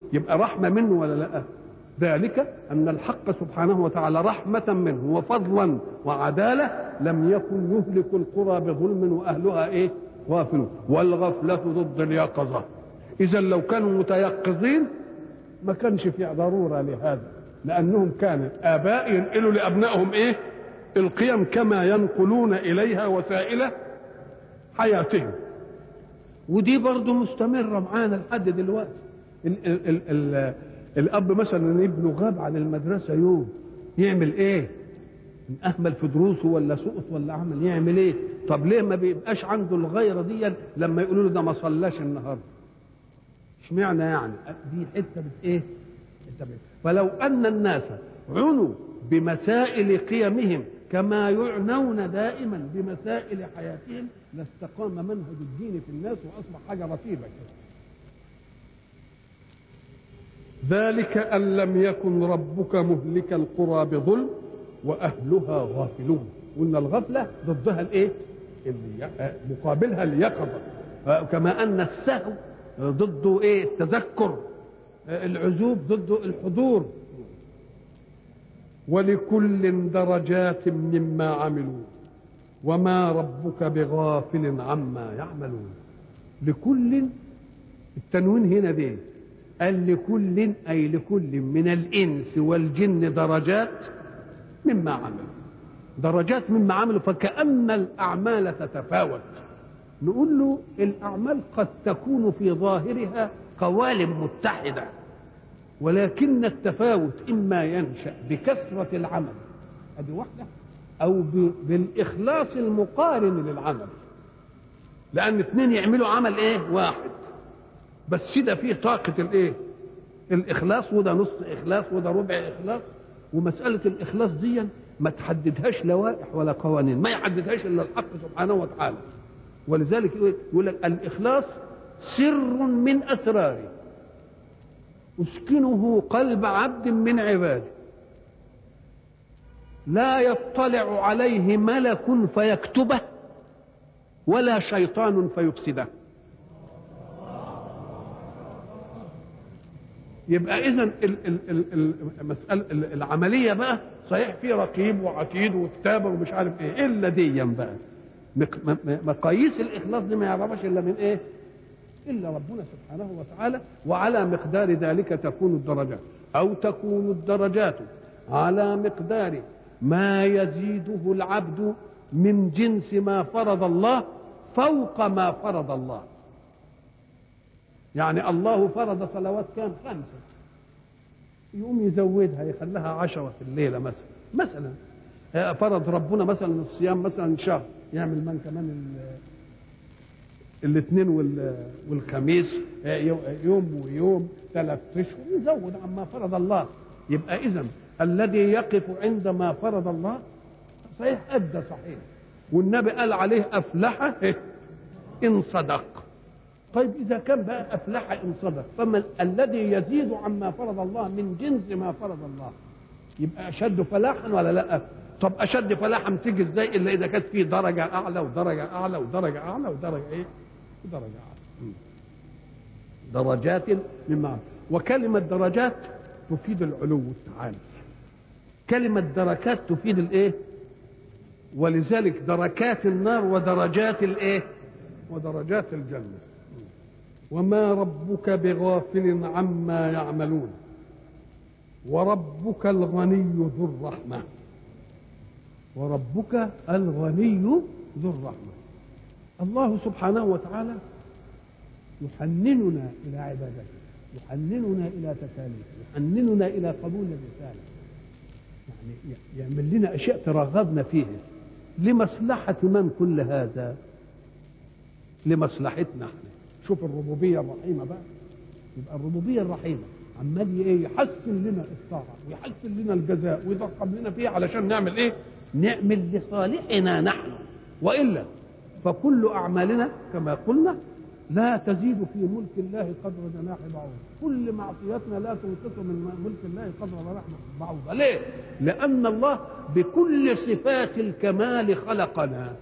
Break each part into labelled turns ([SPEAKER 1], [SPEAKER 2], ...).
[SPEAKER 1] يبقى رحمة منه ولا لا ذلك أن الحق سبحانه وتعالى رحمة منه وفضلا وعدالة لم يكن يهلك القرى بظلم وأهلها إيه غافلون والغفلة ضد اليقظة إذا لو كانوا متيقظين ما كانش في ضرورة لهذا لأنهم كان آباء ينقلوا لأبنائهم إيه القيم كما ينقلون إليها وسائل حياتهم ودي برضه مستمرة معانا لحد دلوقتي ال ال ال ال الأب مثلا ابنه غاب عن المدرسة يوم يعمل إيه؟ أهمل في دروسه ولا سقط ولا عمل يعمل إيه؟ طب ليه ما بيبقاش عنده الغيرة دي لما يقولوا له ده ما صلاش النهارده؟ اشمعنى يعني؟ دي حتة بت إيه؟ حتة بت فلو أن الناس عنوا بمسائل قيمهم كما يعنون دائما بمسائل حياتهم لاستقام منهج الدين في الناس واصبح حاجه رتيبه كده. ذلك ان لم يكن ربك مهلك القرى بظلم واهلها غافلون قلنا الغفله ضدها الايه؟ اللي مقابلها اليقظه كما ان السهو ضده ايه؟ التذكر العزوب ضده الحضور ولكل درجات مما عملوا وما ربك بغافل عما يعملون لكل التنوين هنا دي قال لكل أي لكل من الإنس والجن درجات مما عملوا درجات مما عملوا فكأن الأعمال تتفاوت نقول له الأعمال قد تكون في ظاهرها قوالب متحدة ولكن التفاوت إما ينشأ بكثرة العمل هذه واحدة أو بالإخلاص المقارن للعمل لأن اثنين يعملوا عمل إيه واحد بس ده فيه طاقة الإيه الإخلاص وده نص إخلاص وده ربع إخلاص ومسألة الإخلاص دي ما تحددهاش لوائح ولا قوانين ما يحددهاش إلا الحق سبحانه وتعالى ولذلك يقول لك الإخلاص سر من أسراره أسكنه قلب عبد من عباده لا يطلع عليه ملك فيكتبه ولا شيطان فيفسده يبقى اذا المساله العمليه بقى صحيح في رقيب وعتيد وكتابه ومش عارف ايه الا ديا بقى مقاييس الاخلاص دي ما يعرفش الا من ايه؟ الا ربنا سبحانه وتعالى وعلى مقدار ذلك تكون الدرجات او تكون الدرجات على مقدار ما يزيده العبد من جنس ما فرض الله فوق ما فرض الله يعني الله فرض صلوات كام خمسة يقوم يزودها يخليها عشرة في الليلة مثلا مثلا فرض ربنا مثلا الصيام مثلا شهر يعمل من كمان الاثنين والخميس يوم ويوم ثلاث اشهر يزود عما فرض الله يبقى اذا الذي يقف عند ما فرض الله صحيح ادى صحيح والنبي قال عليه افلح ان صدق طيب اذا كان بقى افلح ان صدق فما الذي يزيد عما فرض الله من جنس ما فرض الله يبقى اشد فلاحا ولا لا طب اشد فلاحا تيجي ازاي الا اذا كانت في درجه اعلى ودرجه اعلى ودرجه اعلى ودرجه ايه ودرجه اعلى درجات مما وكلمه درجات تفيد العلو والتعالي كلمه دركات تفيد الايه ولذلك دركات النار ودرجات الايه ودرجات الجنه وما ربك بغافل عما يعملون وربك الغني ذو الرحمه وربك الغني ذو الرحمه الله سبحانه وتعالى يحنننا الى عبادته يحنننا الى تكاليفه يحنننا الى قبول الرساله يعني يعمل لنا اشياء ترغبنا فيها لمصلحه من كل هذا لمصلحتنا احنا شوف الربوبيه الرحيمه بقى يبقى الربوبيه الرحيمه عمال ايه يحسن لنا الطاعه ويحسن لنا الجزاء ويضخم لنا فيه علشان نعمل ايه نعمل لصالحنا نحن والا فكل اعمالنا كما قلنا لا تزيد في ملك الله قدر جناح بعوض كل معصيتنا لا تنقص من ملك الله قدر جناح بعوض ليه لان الله بكل صفات الكمال خلقنا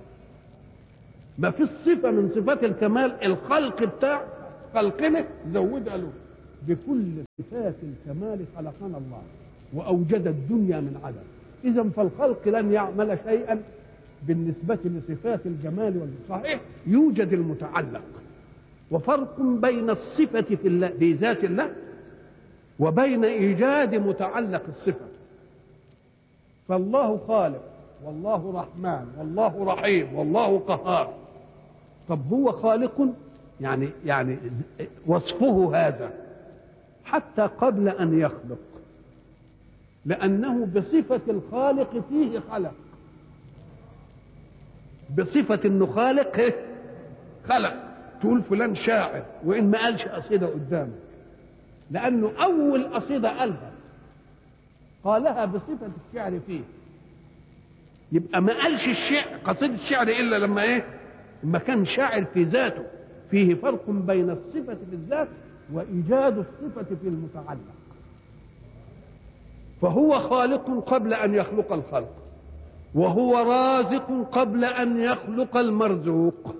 [SPEAKER 1] ما في صفة من صفات الكمال الخلق بتاع خلقنا زودها له بكل صفات الكمال خلقنا الله وأوجد الدنيا من عدم إذا فالخلق لن يعمل شيئا بالنسبة لصفات الجمال والصحيح يوجد المتعلق وفرق بين الصفة في الله في ذات الله وبين إيجاد متعلق الصفة فالله خالق والله رحمن والله رحيم والله قهار طب هو خالق يعني يعني وصفه هذا حتى قبل أن يخلق لأنه بصفة الخالق فيه خلق بصفة انه خالق إيه؟ خلق تقول فلان شاعر وان ما قالش قصيدة قدامك لانه اول قصيدة قالها قالها بصفة الشعر فيه يبقى ما قالش الشعر قصيدة الشعر الا لما ايه لما كان شاعر في ذاته فيه فرق بين الصفة في الذات وإيجاد الصفة في المتعلق فهو خالق قبل أن يخلق الخلق وهو رازق قبل أن يخلق المرزوق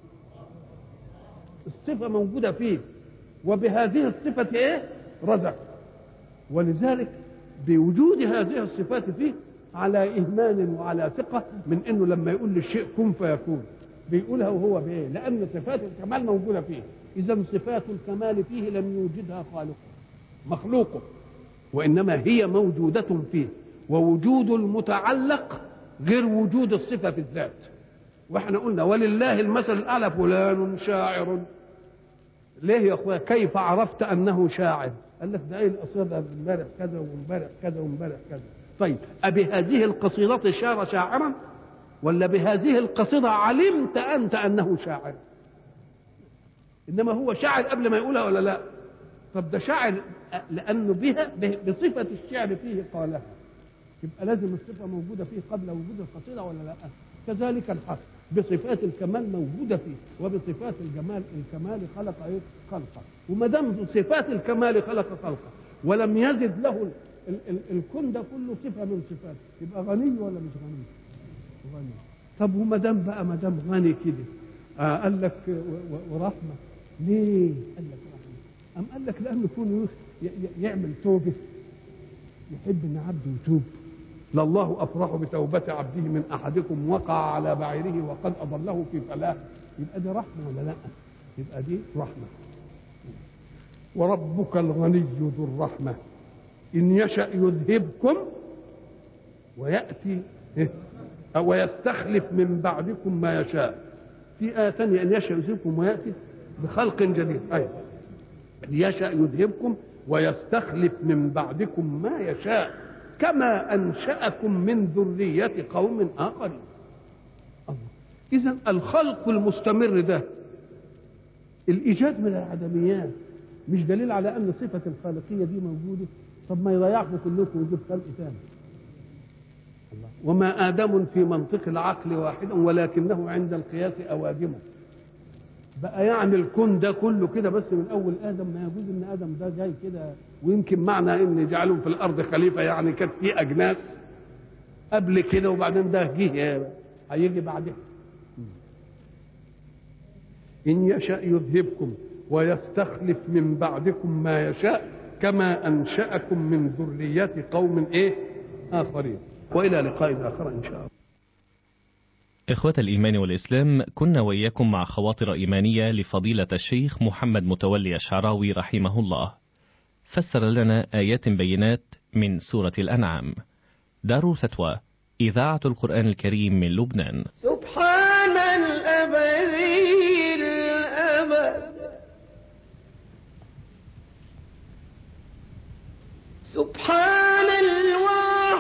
[SPEAKER 1] الصفة موجودة فيه وبهذه الصفة إيه؟ رزق ولذلك بوجود هذه الصفات فيه على إيمان وعلى ثقة من إنه لما يقول للشيء كن فيكون بيقولها وهو بإيه؟ لأن صفات الكمال موجودة فيه إذا صفات الكمال فيه لم يوجدها خالقه مخلوقه وإنما هي موجودة فيه ووجود المتعلق غير وجود الصفة في الذات واحنا قلنا ولله المثل الأعلى فلان شاعر ليه يا اخويا كيف عرفت انه شاعر قال لك ده ايه القصيدة امبارح كذا وامبارح كذا وامبارح كذا طيب أبي هذه القصيدة شار شاعرا ولا بهذه القصيدة علمت أنت أنه شاعر إنما هو شاعر قبل ما يقولها ولا لا طب ده شاعر لأنه بها بصفة الشعر فيه قالها يبقى لازم الصفة موجودة فيه قبل وجود القصيدة ولا لا كذلك الحق بصفات الكمال موجودة فيه وبصفات الجمال الكمال خلق ايه خلقه وما دام بصفات الكمال خلق خلقه ولم يزد له ال ال الكون ده كله صفة من صفاته يبقى غني ولا مش غني غني طب وما دام بقى ما دام غني كده آه قال لك ورحمة ليه قال لك رحمة أم قال لك لأنه يكون يعمل توبة يحب ان عبده يتوب لله افرح بتوبه عبده من احدكم وقع على بعيره وقد اضله في فلاه يبقى دي رحمه ولا لا؟ يبقى دي رحمه وربك الغني ذو الرحمه ان يشا يذهبكم وياتي او يستخلف من بعدكم ما يشاء في آية ثانية أن يشاء يذهبكم ويأتي بخلق جديد أيوة يشاء يذهبكم ويستخلف من بعدكم ما يشاء كما أنشأكم من ذرية قوم آخرين إذا الخلق المستمر ده الإيجاد من العدميات مش دليل على أن صفة الخالقية دي موجودة طب ما يضيعكم كلكم ويجيب خلق ثاني الله وما آدم في منطق العقل واحدا ولكنه عند القياس أوادمه بقى يعني الكون ده كله كده بس من اول ادم ما يجوز ان ادم ده جاي كده ويمكن معنى ان جعلهم في الارض خليفه يعني كانت في اجناس قبل كده وبعدين ده جه هيجي بعدها ان يشاء يذهبكم ويستخلف من بعدكم ما يشاء كما انشاكم من ذريه قوم ايه اخرين والى لقاء اخر ان شاء الله
[SPEAKER 2] إخوة الإيمان والإسلام كنا وإياكم مع خواطر إيمانية لفضيلة الشيخ محمد متولي الشعراوي رحمه الله فسر لنا آيات بينات من سورة الأنعام دار فتوى إذاعة القرآن الكريم من لبنان
[SPEAKER 3] سبحان الأبدي الأبد سبحان